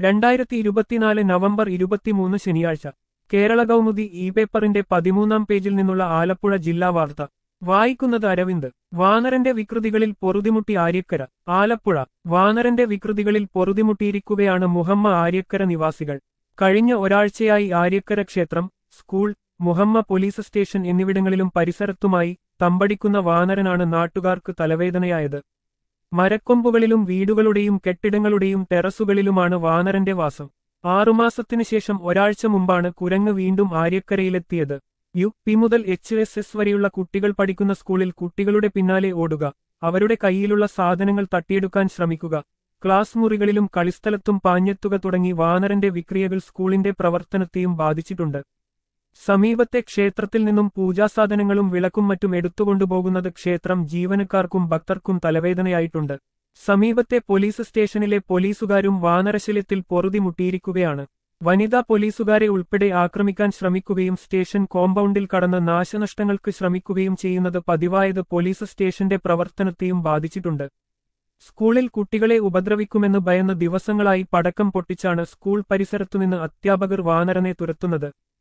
രണ്ടായിരത്തി ഇരുപത്തിനാല് നവംബർ ഇരുപത്തിമൂന്ന് ശനിയാഴ്ച കേരള കൗമുദി ഇ പേപ്പറിന്റെ പതിമൂന്നാം പേജിൽ നിന്നുള്ള ആലപ്പുഴ ജില്ലാ വാർത്ത വായിക്കുന്നത് അരവിന്ദ് വാനരന്റെ വികൃതികളിൽ പൊറുതിമുട്ടി ആര്യക്കര ആലപ്പുഴ വാനരന്റെ വികൃതികളിൽ പൊറുതിമുട്ടിയിരിക്കുകയാണ് മുഹമ്മ ആര്യക്കര നിവാസികൾ കഴിഞ്ഞ ഒരാഴ്ചയായി ആര്യക്കര ക്ഷേത്രം സ്കൂൾ മുഹമ്മ പോലീസ് സ്റ്റേഷൻ എന്നിവിടങ്ങളിലും പരിസരത്തുമായി തമ്പടിക്കുന്ന വാനരനാണ് നാട്ടുകാർക്ക് തലവേദനയായത് മരക്കൊമ്പുകളിലും വീടുകളുടെയും കെട്ടിടങ്ങളുടെയും ടെറസുകളിലുമാണ് വാനരന്റെ വാസം ആറുമാസത്തിനു ശേഷം ഒരാഴ്ച മുമ്പാണ് കുരങ്ങ് വീണ്ടും ആര്യക്കരയിലെത്തിയത് യു പി മുതൽ എച്ച് എസ് എസ് വരെയുള്ള കുട്ടികൾ പഠിക്കുന്ന സ്കൂളിൽ കുട്ടികളുടെ പിന്നാലെ ഓടുക അവരുടെ കയ്യിലുള്ള സാധനങ്ങൾ തട്ടിയെടുക്കാൻ ശ്രമിക്കുക ക്ലാസ് മുറികളിലും കളിസ്ഥലത്തും പാഞ്ഞെത്തുക തുടങ്ങി വാനരന്റെ വിക്രിയകൾ സ്കൂളിന്റെ പ്രവർത്തനത്തെയും ബാധിച്ചിട്ടുണ്ട് സമീപത്തെ ക്ഷേത്രത്തിൽ നിന്നും പൂജാസാധനങ്ങളും വിളക്കും മറ്റും എടുത്തുകൊണ്ടുപോകുന്നത് ക്ഷേത്രം ജീവനക്കാർക്കും ഭക്തർക്കും തലവേദനയായിട്ടുണ്ട് സമീപത്തെ പോലീസ് സ്റ്റേഷനിലെ പോലീസുകാരും വാനരശല്യത്തിൽ പൊറുതിമുട്ടിയിരിക്കുകയാണ് വനിതാ പോലീസുകാരെ ഉൾപ്പെടെ ആക്രമിക്കാൻ ശ്രമിക്കുകയും സ്റ്റേഷൻ കോമ്പൗണ്ടിൽ കടന്ന് നാശനഷ്ടങ്ങൾക്ക് ശ്രമിക്കുകയും ചെയ്യുന്നത് പതിവായത് പോലീസ് സ്റ്റേഷന്റെ പ്രവർത്തനത്തെയും ബാധിച്ചിട്ടുണ്ട് സ്കൂളിൽ കുട്ടികളെ ഉപദ്രവിക്കുമെന്ന് ഭയന്ന് ദിവസങ്ങളായി പടക്കം പൊട്ടിച്ചാണ് സ്കൂൾ പരിസരത്തുനിന്ന് അധ്യാപകർ വാനരനെ തുരത്തുന്നത്